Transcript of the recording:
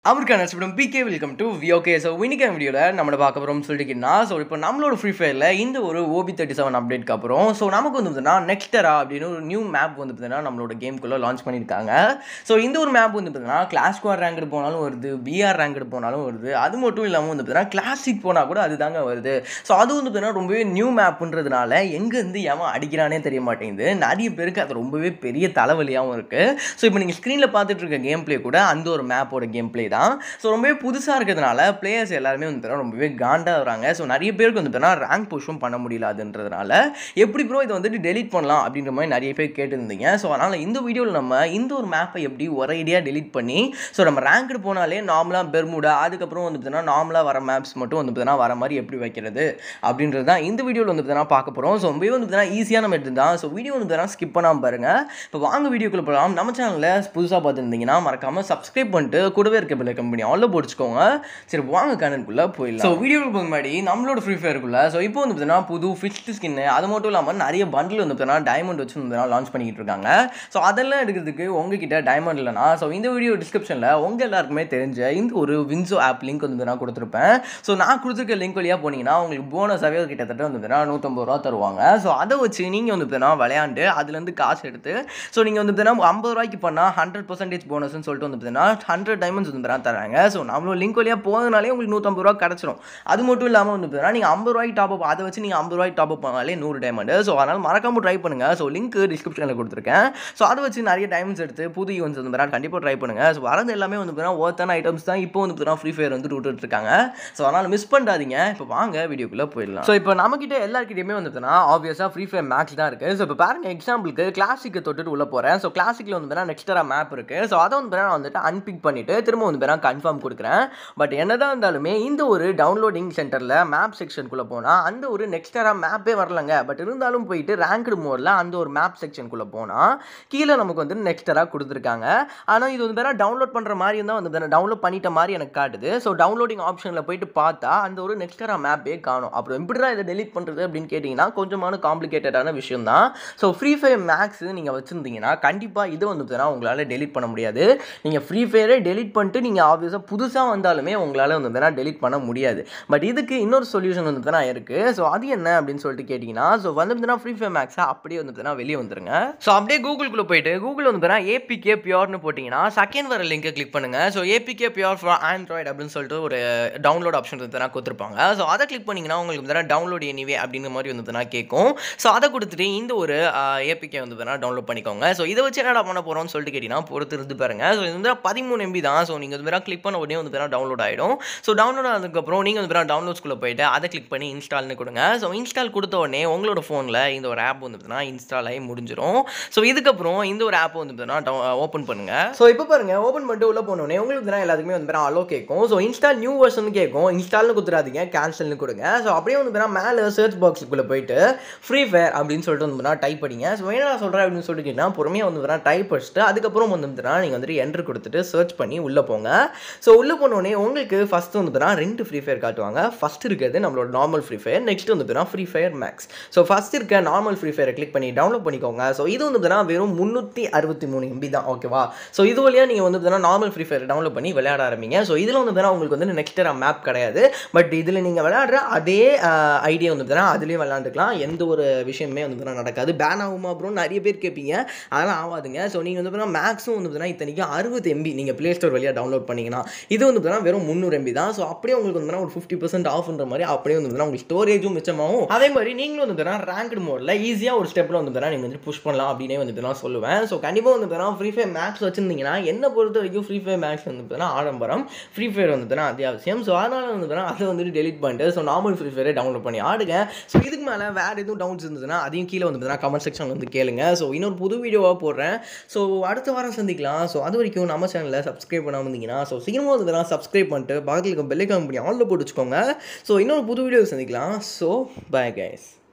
அவருக்கான நடிச்சிடும் PK welcome to VOK so இன்னைக்கு வீடியோவில் நம்மளை பார்க்க போகிறோம் சொல்லிட்டுனா ஸோ இப்போ நம்மளோட ஃப்ரீ ஃபயரில் இந்த ஒரு ஓபி தேர்ட்டி செவன் அப்டேட்க்கு அப்புறம் ஸோ நமக்கு வந்து பார்த்தீங்கன்னா நெக்ஸ்டரா அப்படின்னு ஒரு நியூ மேப் வந்து பார்த்தீங்கன்னா நம்மளோட கேம்குள்ளே லான்ச் பண்ணியிருக்காங்க ஸோ இந்த ஒரு மேப் வந்து பார்த்தீங்கன்னா கிளாஸ் ஸ்குவாட் ரேங்க்டு போனாலும் வருது பிஆர் ரேங்க்டு போனாலும் வருது அது மட்டும் இல்லாமல் வந்து பார்த்தீங்கன்னா கிளாசிக் போனால் கூட அதுதாங்க வருது ஸோ அது வந்து பார்த்தீங்கன்னா ரொம்பவே நியூ மேப்புன்றதுனால எங்கேருந்து எவன் அடிக்கிறானே தெரிய மாட்டேங்குது நிறைய பேருக்கு அது ரொம்பவே பெரிய தலைவலியாகவும் இருக்குது ஸோ இப்போ நீங்கள் ஸ்க்ரீனில் பார்த்துட்டு இருக்க கேம் ப்ளே கூட அந்த ஒரு மேப்போட கேம் ப்ளே தான் ஸோ ரொம்பவே புதுசாக இருக்கிறதுனால பிளேயர்ஸ் எல்லாருமே வந்து பார்த்தீங்கன்னா ரொம்பவே காண்டாக வராங்க ஸோ நிறைய பேருக்கு வந்து பார்த்தீங்கன்னா ரேங்க் புஷும் பண்ண முடியல அதுன்றதுனால எப்படி ப்ரோ இதை வந்துட்டு டெலிட் பண்ணலாம் அப்படின்ற மாதிரி நிறைய பேர் கேட்டிருந்தீங்க ஸோ அதனால் இந்த வீடியோவில் நம்ம இந்த ஒரு மேப்பை எப்படி ஒரேடியாக டெலிட் பண்ணி ஸோ நம்ம ரேங்க்டு போனாலே நார்மலாக பெர்முடா அதுக்கப்புறம் வந்து பார்த்தீங்கன்னா நார்மலாக வர மேப்ஸ் மட்டும் வந்து பார்த்தீங்கன்னா வர மாதிரி எப்படி வைக்கிறது அப்படின்றது தான் இந்த வீடியோவில் வந்து பார்த்தீங்கன்னா பார்க்க போகிறோம் ஸோ ரொம்பவே வந்து பார்த்தீங்கன்னா ஈஸியாக நம்ம எடுத்து தான் ஸோ வீடியோ வந்து பார்த்தீங்கன்னா ஸ்கிப் பண்ணாமல் பாருங்கள் இப்போ வாங்க வீடியோக்குள்ளே போகலாம் நம்ம சேனலில் புதுசாக பார்த்துருந்தீங்கன்னா மறக்காமல் சப்ஸ்கிரைப் பண்ணிட்டு கூடவே இருக்க பிள்ளை கம்பெனி ஆல்ல போட்டுச்சுக்கோங்க சரி வாங்க கணக்குள்ளே போயிடலாம் ஸோ வீடியோக்கு போக முன்னாடி நம்மளோட ஃப்ரீ ஃபயருக்குள்ள ஸோ இப்போ வந்து பார்த்தீங்கன்னா புது ஃபிஃப்த் ஸ்கின்னு அது மட்டும் இல்லாமல் நிறைய பண்டில் வந்து பார்த்தீங்கன்னா டைமண்ட் வச்சு வந்து லான்ச் பண்ணிக்கிட்டு இருக்காங்க ஸோ அதெல்லாம் எடுக்கிறதுக்கு உங்ககிட்ட டைமண்ட் இல்லைனா ஸோ இந்த வீடியோ டிஸ்கிரிப்ஷனில் உங்கள் எல்லாருக்குமே தெரிஞ்ச இந்த ஒரு வின்சோ ஆப் லிங்க் வந்து நான் கொடுத்துருப்பேன் ஸோ நான் கொடுத்துருக்க லிங்க் வழியாக போனீங்கன்னா உங்களுக்கு போனஸாகவே கிட்டத்தட்ட வந்து பார்த்தீங்கன்னா நூற்றம்பது ரூபா தருவாங்க ஸோ அதை வச்சு நீங்கள் வந்து பார்த்தீங்கன்னா விளையாண்டு அதுலேருந்து காசு எடுத்து ஸோ நீங்கள் வந்து பார்த்தீங்கன்னா ஐம்பது ரூபாய்க்கு பண்ணால் ஹண்ட்ரட் பர்சன்டேஜ் போனஸ்னு சொல்லிட்டு வந்து பார்த்தீங்கன்னா ஹண்ட்ரட் டைமண்ட்ஸ் வந்து பார்த்தீங்கன்னா தராங்க ஸோ நம்மளோட லிங்க் வழியாக போனதுனாலே உங்களுக்கு நூற்றம்பது ரூபா கிடச்சிரும் அது மட்டும் இல்லாமல் வந்து பார்த்தீங்கன்னா நீங்கள் ஐம்பது ரூபாய்க்கு டாப் அப் அதை வச்சு நீங்கள் ஐம்பது ரூபாய்க்கு டாப் அப் பண்ணாலே நூறு டைமண்ட் ஸோ அதனால் மறக்காம ட்ரை பண்ணுங்கள் ஸோ லிங்க் டிஸ்கிரிப்ஷனில் கொடுத்துருக்கேன் ஸோ அதை வச்சு நிறைய டைமண்ட்ஸ் எடுத்து புது ஈவெண்ட்ஸ் வந்து பார்த்தீங்கன்னா கண்டிப்பாக ட்ரை பண்ணுங்கள் ஸோ வரது எல்லாமே வந்து பார்த்தீங்கன்னா ஒர்த்தான ஐட்டம்ஸ் தான் இப்போ வந்து பார்த்தீங்கன்னா ஃப்ரீ ஃபயர் வந்து விட்டுட்டு இருக்காங்க ஸோ அதனால் மிஸ் பண்ணாதீங்க இப்போ வாங்க வீடியோக்குள்ளே போயிடலாம் ஸோ இப்போ நம்மக்கிட்ட எல்லாருக்கிட்டையுமே வந்து பார்த்தீங்கன்னா ஆப்வியஸாக ஃப்ரீ ஃபயர் மேக்ஸ் தான் இருக்குது ஸோ இப்போ பாருங்க எக்ஸாம்பிளுக்கு கிளாசிக்கு தொட்டுட்டு உள்ள போகிறேன் ஸோ கிளாசிக்கில் வந்து பார்த்தீங்கன்னா நெக்ஸ்டரா மேப் இருக்குது ஸோ அதை வந்து பார்த்தீங்கன்னா நான் வந்துட்டு அன்பிக் பண்ணிவிட்டு திரும்ப வந்து பார்த்தீங்கன்னா கன்ஃபார்ம் கொடுக்குறேன் பட் என்னதான் இருந்தாலுமே இந்த ஒரு டவுன்லோடிங் சென்டரில் மேப் செக்ஷனுக்குள்ளே போனால் அந்த ஒரு நெக்ஸ்டரா மேப்பே வரலங்க பட் இருந்தாலும் போயிட்டு ரேங்க்டு மோடில் அந்த ஒரு மேப் செக்ஷனுக்குள்ளே போனால் கீழே நமக்கு வந்து நெக்ஸ்டராக கொடுத்துருக்காங்க ஆனால் இது வந்து வேற டவுன்லோட் பண்ணுற மாதிரி இருந்தால் வந்து டவுன்லோட் பண்ணிட்ட மாதிரி எனக்கு காட்டுது ஸோ டவுன்லோடிங் ஆப்ஷனில் போயிட்டு பார்த்தா அந்த ஒரு நெக்ஸ்டரா மேப்பே காணும் அப்புறம் எப்படி தான் இதை டெலிட் பண்ணுறது அப்படின்னு கேட்டிங்கன்னா கொஞ்சமான காம்ப்ளிகேட்டடான விஷயம் தான் ஸோ ஃப்ரீ ஃபயர் மேக்ஸ் நீங்கள் வச்சுருந்தீங்கன்னா கண்டிப்பாக இதை வந்து பார்த்தீங்கன்னா உங்களால் டெலிட் பண்ண முடியாது நீங்கள் ஃப்ரீ ஃபயரே டெலிட் பண்ணிட்டு நீங்கள் ஆப்வியஸாக புதுசாக வந்தாலுமே உங்களால் வந்து பார்த்தீங்கன்னா டெலிட் பண்ண முடியாது பட் இதுக்கு இன்னொரு சொல்யூஷன் வந்து பார்த்தீங்கன்னா இருக்குது ஸோ அது என்ன அப்படின்னு சொல்லிட்டு கேட்டிங்கன்னா ஸோ வந்து பார்த்தீங்கன்னா ஃப்ரீ ஃபயர் மேக்ஸை அப்படியே வந்து பார்த்தீங்கன்னா வெளியே வந்துருங்க ஸோ அப்படியே கூகுளுக்குள்ளே போயிட்டு கூகுள் வந்து பார்த்தீங்கன்னா ஏபிகே பியூர்னு போட்டிங்கன்னா செகண்ட் வர லிங்கை கிளிக் பண்ணுங்கள் so APK pure for Android அப்படின்னு சொல்லிட்டு ஒரு டவுன்லோட் ஆப்ஷன் வந்து பார்த்தீங்கன்னா கொடுத்துருப்பாங்க ஸோ அதை கிளிக் பண்ணிங்கன்னா உங்களுக்கு வந்து பார்த்தீங்கன்னா டவுன்லோட் எனிவே அப்படிங்கிற மாதிரி வந்து பார்த்தீங்கன்னா கேட்கும் ஸோ அதை கொடுத்துட்டு இந்த ஒரு ஏபிகே வந்து பார்த்தீங்கன்னா டவுன்லோட் பண்ணிக்கோங்க ஸோ இதை வச்சு என்னடா பண்ண போகிறோம்னு சொல்லிட்டு கேட்டிங்கன்னா பொறுத்து இருந்து பாருங்க ஸோ இது வந்து பதிமூணு எம்பி தான் ஸோ நீங்கள் வந்து கிளிக் பண்ண உடனே வந்து பார்த்தீங்கன்னா டவுன்லோட் ஆகிடும் ஸோ டவுன்லோட் ஆனதுக்கப்புறம் நீங்கள் வந்து பார்த்தீங்கன்னா டவுன்லோட்ஸ்குள்ளே போயிட்டு அதை கிளிக் பண்ணி இன்ஸ்டால்னு கொடுங்க ஸோ இன்ஸ்டால் கொடுத்த உடனே உங்களோட ஃபோனில் இந்த ஒரு ஆப் வந்து பார்த்தீங்கன்னா இன்ஸ்டால் ஆகி முடிஞ்சிடும் ஸோ இதுக்கப்புறம் இந்த ஒரு ஆப் வந்து பார்த்தீங்கன்னா ஓப்பன் பண்ணுங்க ஸோ இப்போ பாருங்க ஓப்பன் பண்ணிட்டு உள்ள போனோடனே உங்களுக்கு வந்து எல்லாத்துக்குமே வந்து அலோ கேட்கும் ஸோ இன்ஸ்டால் நியூ வெர்ஷன் கேட்கும் இன்ஸ்டால்னு கொடுத்துறாதீங்க கேன்சல்னு கொடுங்க ஸோ அப்படியே வந்து மேலே சர்ச் பாக்ஸுக்குள்ளே போயிட்டு ஃப்ரீ ஃபயர் அப்படின்னு சொல்லிட்டு வந்து டைப் பண்ணிங்க ஸோ என்ன நான் சொல்கிறேன் அப்படின்னு சொல்லிட்டு கேட்டால் பொறுமையாக வந்து டைப் படிச்சுட்டு அதுக்கப்புறம் வந்து நீங்கள் வந்துட்டு என்ட்ரு கொடுத்துட்டு சர்ச் பண்ணி உள்ளே போங்க ஸோ உள்ளே போனோடனே உங்களுக்கு ஃபஸ்ட்டு வந்து ரெண்டு ஃப்ரீ ஃபயர் காட்டுவாங்க ஃபஸ்ட் இருக்கிறது நம்மளோட நார்மல் ஃப்ரீ ஃபயர் நெக்ஸ்ட் வந்து free fire max so first இருக்க நார்மல் ஃப்ரீ ஃபயரை கிளிக் பண்ணி டவுன்லோட் பண்ணிக்கோங்க ஸோ இது வந்து வெறும் முந்நூற்றி அறுபத்தி மூணு எம்பி தான் ஓகேவா ஸோ இது வழியாக நீங்கள் வந்து நார்மல் ஃப்ரீ ஃபயர் டவுன்லோட் பண்ணி விளையாட ஆரம்பிங்க ஸோ இதில் வந்து உங்களுக்கு வந்து நெக்ஸ்ட் மேப் கிடையாது பட் இதில் நீங்கள் விளையாடுற அதே ஐடியா வந்து அதுலேயும் விளையாண்டுக்கலாம் எந்த ஒரு விஷயமே வந்து நடக்காது பேன் ஆகுமா அப்புறம் நிறைய பேர் கேட்பீங்க அதெல்லாம் ஆகாதுங்க ஸோ நீங்கள் வந்து மேக்ஸும் வந்து இத்தனைக்கு அறுபது எம்பி நீங்கள் ப்ளே ஸ்டோர் வழியாக டவுன்லோட் பண்ணிங்கன்னா இது வந்து வெறும் முந்நூறு எம்பி தான் ஸோ அப்படியே உங்களுக்கு வந்து ஒரு ஃபிஃப்டி பர்சன்ட் ஆஃப்ன்ற மாதிரி அப்படியே வந்து உங்களுக்கு ஸ்டோரேஜும் மிச்சமாகும் அதே மாதிரி நீங்களும் வந்து ரேங்க்டு மோடில் ஈஸியாக ஒரு ஸ்டெப்பில் வந்து நீங்கள் வந்து புஷ் பண்ணலாம் அப்படின்னே வந்து நான் சொல்லுவேன் ஸோ கண்டிப்பாக வந்து ஃப்ரீ ஃபயர் மேக்ஸ் வச்சிருந்தீங்கன்னா என்ன பொறுத்த வரைக்கும் ஃப்ரீ ஃபயர் மேக்ஸ் வந்து ஆடம்பரம் ஃப்ரீ ஃபயர் வந்து அத்தியாவசியம் ஸோ அதனால் வந்து அதை வந்துட்டு டெலிட் பண்ணிட்டு ஸோ நார்மல் ஃப்ரீ ஃபயரை டவுன்லோட் பண்ணி ஆடுங்க ஸோ இதுக்கு மேலே வேறு எதுவும் டவுன்ஸ் இருந்ததுன்னா அதையும் கீழே வந்து கமெண்ட் செக்ஷன் வந்து கேளுங்க ஸோ இன்னொரு புது வீடியோவாக போடுறேன் ஸோ அடுத்த வாரம் சந்திக்கலாம் ஸோ அது வரைக்கும் நம்ம சேனலில் சப்ஸ்கிரைப் பண்ணாமல் இருந்தீங்கன்னா ஸோ சீக்கிரமாக வந்து சப்ஸ்கிரைப் பண்ணிட்டு பக்கத்தில் இருக்க பெல்லை கம்பெனி ஆனில் போட்டு வச்சுக்கோங்க ஸோ இன்னொரு புது வீடியோ சந்திக்கலாம் ஸோ பை கைஸ்